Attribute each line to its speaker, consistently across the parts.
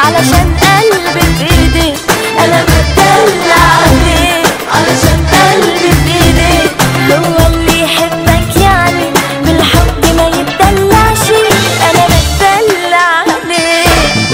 Speaker 1: علشان قلبي في ايديك انا بتدلع عليك علشان قلبي في ايديك هو اللي يحبك يعني بالحب ما يتدلعش انا بتدلع عليك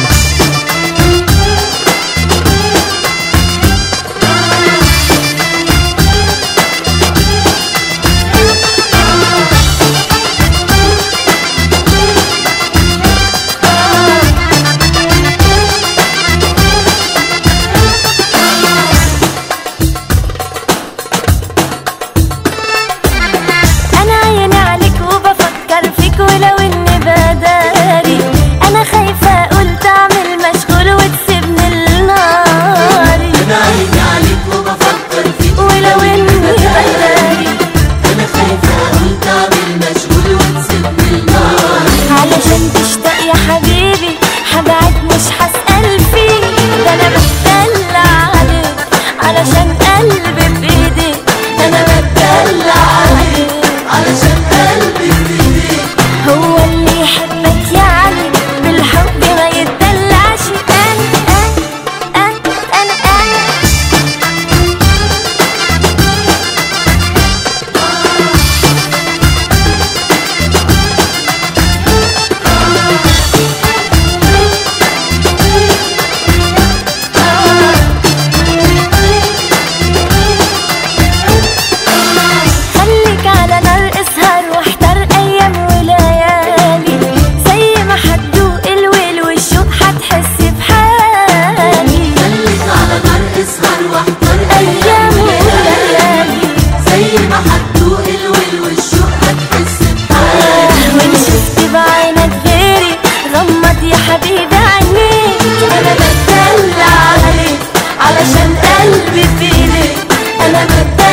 Speaker 1: انا عيني عليك وبفكر فيك ولو اني بداري انا خايفة اقول تعمل مشغول وتسيبني لناري
Speaker 2: انا عيني عليك وبفكر فيك
Speaker 1: ولو اني بداري
Speaker 2: انا خايفة اقول تعمل مشغول وتسيبني النار
Speaker 1: علشان تشتاق يا حبيبي هبعد مش هسأل فيك ده انا بتدلع عليك علشان قلبي في ايديك انا بتدلع عليك
Speaker 2: علشان قلبي في ايديك
Speaker 1: هو اللي يحبك يعني بالحب ما يتدلعش انا انا انا انا انا خليك على نار اسهر واحضر ايام وليالي زي ما هتدوق الويل والشوق هتحس بحالي
Speaker 2: خليك على نار اسهر واحضر
Speaker 1: ايام وليالي
Speaker 2: زي ما هتدوق الويل والشوق هتحس بحالي
Speaker 1: وان شفت بعينك غيري غمض يا حبيبي عينيك انا بتدلع عليك علشان قلبي في ايديك انا بتدلع